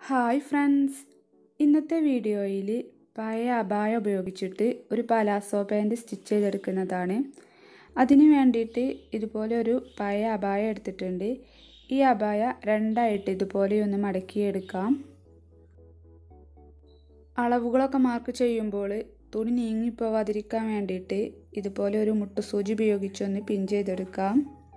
hi friends ഇന്നത്തെ വീഡിയോയിൽ പഴയ അബായ ഉപയോഗിച്ചിട്ട് ഒരു പലാസോ പാൻറ് സ്റ്റിച്ച് ചെയ്തെടുക്കുന്നതാണ് അതിന് വേണ്ടിയിട്ട് ഇതുപോലെ ഒരു പഴയ അബായ എടുത്തിട്ടുണ്ട് ഈ അബായ രണ്ടായിട്ട് ഇതുപോലെ ഒന്ന് മടക്കിയെടുക്കാം അളവുകളൊക്കെ മാർക്ക് ചെയ്യുമ്പോൾ തുണി നീങ്ങിപ്പോവാതിരിക്കാൻ വേണ്ടിയിട്ട് ഇതുപോലെ ഒരു മുട്ടുസൂചി ഉപയോഗിച്ചൊന്ന് പിൻ ചെയ്തെടുക്കാം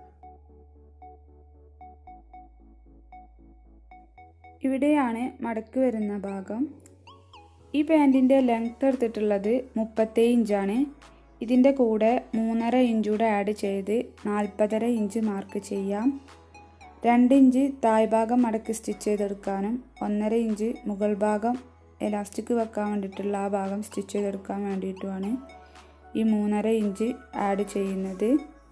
ഇവിടെയാണ് മടക്ക് വരുന്ന ഭാഗം ഈ പാൻറ്റിൻ്റെ ലെങ്ത് എടുത്തിട്ടുള്ളത് മുപ്പത്തേഴ് ഇഞ്ചാണ് ഇതിൻ്റെ കൂടെ മൂന്നര ഇഞ്ചൂടെ ആഡ് ചെയ്ത് നാൽപ്പതര ഇഞ്ച് മാർക്ക് ചെയ്യാം രണ്ട് ഇഞ്ച് തായ്ഭാഗം മടക്കി സ്റ്റിച്ച് ചെയ്തെടുക്കാനും ഒന്നര ഇഞ്ച് മുകൾ ഭാഗം എലാസ്റ്റിക് വെക്കാൻ വേണ്ടിയിട്ടുള്ള ആ ഭാഗം സ്റ്റിച്ച് ചെയ്തെടുക്കാൻ വേണ്ടിയിട്ടുമാണ് ഈ മൂന്നര ഇഞ്ച് ആഡ് ചെയ്യുന്നത്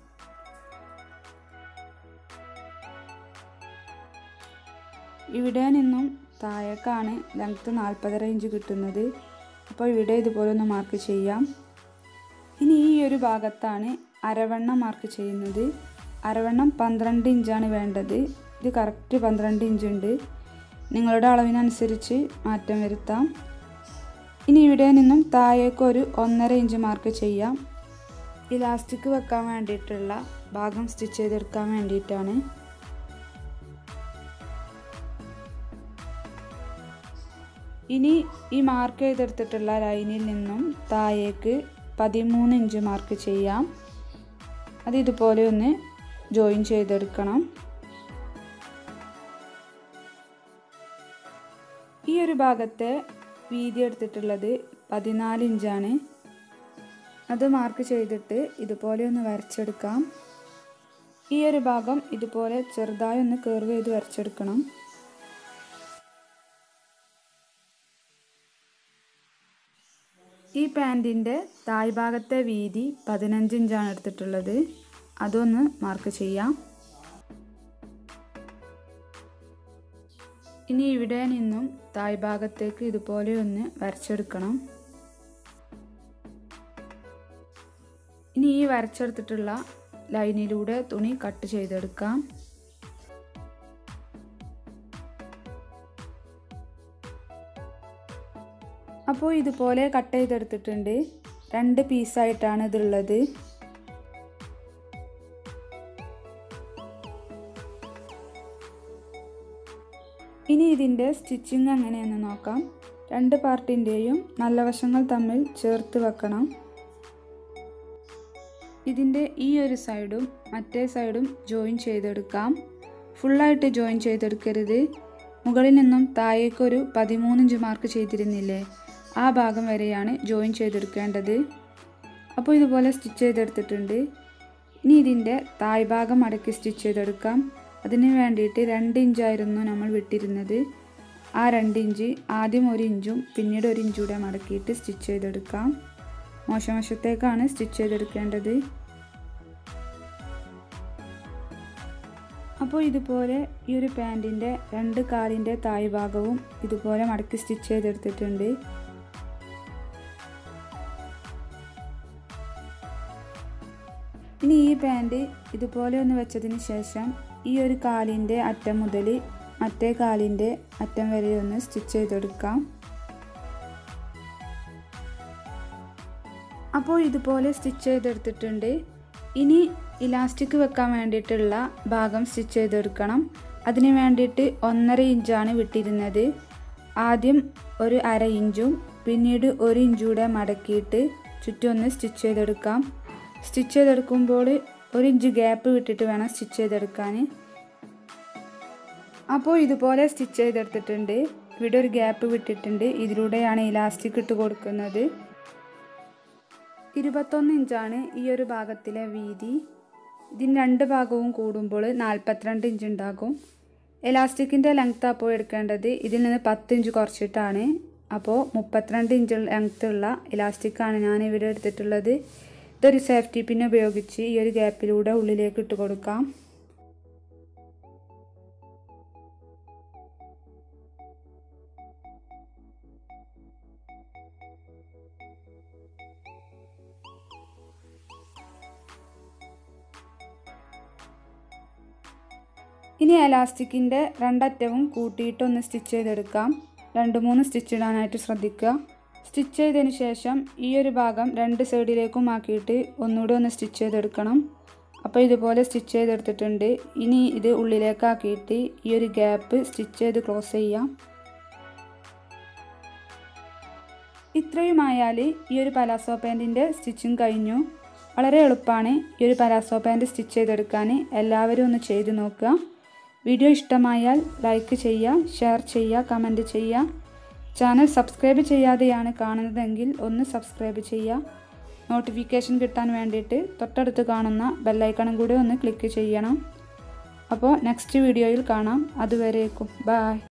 ഇവിടെ നിന്നും താഴേക്കാണ് ലെങ്ത്ത് നാൽപ്പതര ഇഞ്ച് കിട്ടുന്നത് അപ്പോൾ ഇവിടെ ഇതുപോലെ ഒന്ന് മാർക്ക് ചെയ്യാം ഇനി ഈ ഒരു ഭാഗത്താണ് അരവണ്ണം മാർക്ക് ചെയ്യുന്നത് അരവണ്ണം പന്ത്രണ്ട് ഇഞ്ചാണ് വേണ്ടത് ഇത് കറക്റ്റ് പന്ത്രണ്ട് ഇഞ്ച് ഉണ്ട് നിങ്ങളുടെ അളവിനനുസരിച്ച് മാറ്റം വരുത്താം ഇനി ഇവിടെ നിന്നും താഴേക്ക് ഒരു ഒന്നര ഇഞ്ച് മാർക്ക് ചെയ്യാം ഇലാസ്റ്റിക് വെക്കാൻ വേണ്ടിയിട്ടുള്ള ഭാഗം സ്റ്റിച്ച് ചെയ്തെടുക്കാൻ വേണ്ടിയിട്ടാണ് ഇനി ഈ മാർക്ക് ചെയ്തെടുത്തിട്ടുള്ള ലൈനിൽ നിന്നും താഴേക്ക് പതിമൂന്ന് ഇഞ്ച് മാർക്ക് ചെയ്യാം അത് ഇതുപോലെ ഒന്ന് ജോയിൻ ചെയ്തെടുക്കണം ഈ ഒരു ഭാഗത്തെ വീതി എടുത്തിട്ടുള്ളത് പതിനാല് ഇഞ്ചാണ് അത് മാർക്ക് ചെയ്തിട്ട് ഇതുപോലെ ഒന്ന് വരച്ചെടുക്കാം ഈ ഒരു ഭാഗം ഇതുപോലെ ചെറുതായി ഒന്ന് കർവ് ചെയ്ത് വരച്ചെടുക്കണം ഈ പാൻറ്റിൻ്റെ താഴ്ഭാഗത്തെ വീതി പതിനഞ്ച് ഇഞ്ചാണ് എടുത്തിട്ടുള്ളത് അതൊന്ന് മാർക്ക് ചെയ്യാം ഇനി ഇവിടെ നിന്നും താഴ്ഭാഗത്തേക്ക് ഇതുപോലെ ഒന്ന് വരച്ചെടുക്കണം ഇനി ഈ വരച്ചെടുത്തിട്ടുള്ള ലൈനിലൂടെ തുണി കട്ട് ചെയ്തെടുക്കാം അപ്പോൾ ഇതുപോലെ കട്ട് ചെയ്തെടുത്തിട്ടുണ്ട് രണ്ട് പീസായിട്ടാണ് ഇതുള്ളത് ഇനി ഇതിൻ്റെ സ്റ്റിച്ചിങ് എങ്ങനെയെന്ന് നോക്കാം രണ്ട് പാർട്ടിൻ്റെയും നല്ല വശങ്ങൾ തമ്മിൽ ചേർത്ത് വെക്കണം ഇതിൻ്റെ ഈ ഒരു സൈഡും മറ്റേ സൈഡും ജോയിൻ ചെയ്തെടുക്കാം ഫുള്ളായിട്ട് ജോയിൻ ചെയ്തെടുക്കരുത് മുകളിൽ നിന്നും താഴേക്കൊരു പതിമൂന്നിഞ്ച് മാർക്ക് ചെയ്തിരുന്നില്ലേ ആ ഭാഗം വരെയാണ് ജോയിൻ ചെയ്തെടുക്കേണ്ടത് അപ്പോൾ ഇതുപോലെ സ്റ്റിച്ച് ചെയ്തെടുത്തിട്ടുണ്ട് ഇനി ഇതിൻ്റെ താഴ്ഭാഗം മടക്കി സ്റ്റിച്ച് ചെയ്തെടുക്കാം അതിന് വേണ്ടിയിട്ട് രണ്ട് ഇഞ്ചായിരുന്നു നമ്മൾ വിട്ടിരുന്നത് ആ രണ്ട് ഇഞ്ച് ആദ്യം ഒരു ഇഞ്ചും പിന്നീട് ഒരു ഇഞ്ചൂടെ മടക്കിയിട്ട് സ്റ്റിച്ച് ചെയ്തെടുക്കാം മോശം വശത്തേക്കാണ് സ്റ്റിച്ച് ചെയ്തെടുക്കേണ്ടത് അപ്പോൾ ഇതുപോലെ ഈ ഒരു പാൻറ്റിൻ്റെ രണ്ട് കാലിൻ്റെ താഴ്ഭാഗവും ഇതുപോലെ മടക്കി സ്റ്റിച്ച് ചെയ്തെടുത്തിട്ടുണ്ട് ഇനി ഈ പാൻറ് ഇതുപോലെ ഒന്ന് വെച്ചതിന് ശേഷം ഈ ഒരു കാലിൻ്റെ അറ്റം മുതൽ മറ്റേ കാലിൻ്റെ അറ്റം വരെ ഒന്ന് സ്റ്റിച്ച് ചെയ്തെടുക്കാം അപ്പോൾ ഇതുപോലെ സ്റ്റിച്ച് ചെയ്തെടുത്തിട്ടുണ്ട് ഇനി ഇലാസ്റ്റിക് വെക്കാൻ വേണ്ടിയിട്ടുള്ള ഭാഗം സ്റ്റിച്ച് ചെയ്തെടുക്കണം അതിന് വേണ്ടിയിട്ട് ഒന്നര ഇഞ്ചാണ് വിട്ടിരുന്നത് ആദ്യം ഒരു അര ഇഞ്ചും പിന്നീട് ഒരു ഇഞ്ചൂടെ മടക്കിയിട്ട് ചുറ്റും ഒന്ന് സ്റ്റിച്ച് ചെയ്തെടുക്കാം സ്റ്റിച്ച് ചെയ്തെടുക്കുമ്പോൾ ഒരു ഇഞ്ച് ഗ്യാപ്പ് വിട്ടിട്ട് വേണം സ്റ്റിച്ച് ചെയ്തെടുക്കാൻ അപ്പോൾ ഇതുപോലെ സ്റ്റിച്ച് ചെയ്തെടുത്തിട്ടുണ്ട് ഇവിടെ ഒരു ഗ്യാപ്പ് വിട്ടിട്ടുണ്ട് ഇതിലൂടെയാണ് ഇലാസ്റ്റിക് ഇട്ട് കൊടുക്കുന്നത് ഇരുപത്തൊന്ന് ഇഞ്ചാണ് ഈ ഒരു ഭാഗത്തിലെ വീതി ഇതിന് രണ്ട് ഭാഗവും കൂടുമ്പോൾ നാൽപ്പത്തിരണ്ട് ഇഞ്ച് ഉണ്ടാകും എലാസ്റ്റിക്കിൻ്റെ ലെങ്ത് അപ്പോൾ എടുക്കേണ്ടത് ഇതിൽ നിന്ന് പത്ത് ഇഞ്ച് കുറച്ചിട്ടാണ് അപ്പോൾ മുപ്പത്തിരണ്ട് ഇഞ്ച് ലെങ്ത് ഉള്ള ഇലാസ്റ്റിക്കാണ് ഞാൻ ഇവിടെ എടുത്തിട്ടുള്ളത് ഇതൊരു സേഫ്റ്റി പിൻ ഉപയോഗിച്ച് ഈ ഒരു ഗ്യാപ്പിലൂടെ ഉള്ളിലേക്ക് ഇട്ട് കൊടുക്കാം ഇനി എലാസ്റ്റിക്കിൻ്റെ രണ്ടറ്റവും കൂട്ടിയിട്ട് ഒന്ന് സ്റ്റിച്ച് ചെയ്തെടുക്കാം രണ്ട് മൂന്ന് സ്റ്റിച്ച് ഇടാനായിട്ട് ശ്രദ്ധിക്കുക സ്റ്റിച്ച് ചെയ്തതിന് ശേഷം ഈ ഒരു ഭാഗം രണ്ട് സൈഡിലേക്കും ആക്കിയിട്ട് ഒന്നുകൂടി ഒന്ന് സ്റ്റിച്ച് ചെയ്തെടുക്കണം അപ്പോൾ ഇതുപോലെ സ്റ്റിച്ച് ചെയ്തെടുത്തിട്ടുണ്ട് ഇനി ഇത് ഉള്ളിലേക്കാക്കിയിട്ട് ഈ ഒരു ഗ്യാപ്പ് സ്റ്റിച്ച് ചെയ്ത് ക്ലോസ് ചെയ്യാം ഇത്രയുമായാൽ ഈ ഒരു പലാസോ പാൻറ്റിൻ്റെ സ്റ്റിച്ചിങ് കഴിഞ്ഞു വളരെ എളുപ്പമാണ് ഈ ഒരു പലാസോ പാൻറ്റ് സ്റ്റിച്ച് ചെയ്തെടുക്കാൻ എല്ലാവരും ഒന്ന് ചെയ്ത് നോക്കുക വീഡിയോ ഇഷ്ടമായാൽ ലൈക്ക് ചെയ്യുക ഷെയർ ചെയ്യുക കമൻറ്റ് ചെയ്യുക ചാനൽ സബ്സ്ക്രൈബ് ചെയ്യാതെയാണ് കാണുന്നതെങ്കിൽ ഒന്ന് സബ്സ്ക്രൈബ് ചെയ്യുക നോട്ടിഫിക്കേഷൻ കിട്ടാൻ വേണ്ടിയിട്ട് തൊട്ടടുത്ത് കാണുന്ന ബെല്ലൈക്കണും കൂടി ഒന്ന് ക്ലിക്ക് ചെയ്യണം അപ്പോൾ നെക്സ്റ്റ് വീഡിയോയിൽ കാണാം അതുവരേക്കും ബായ്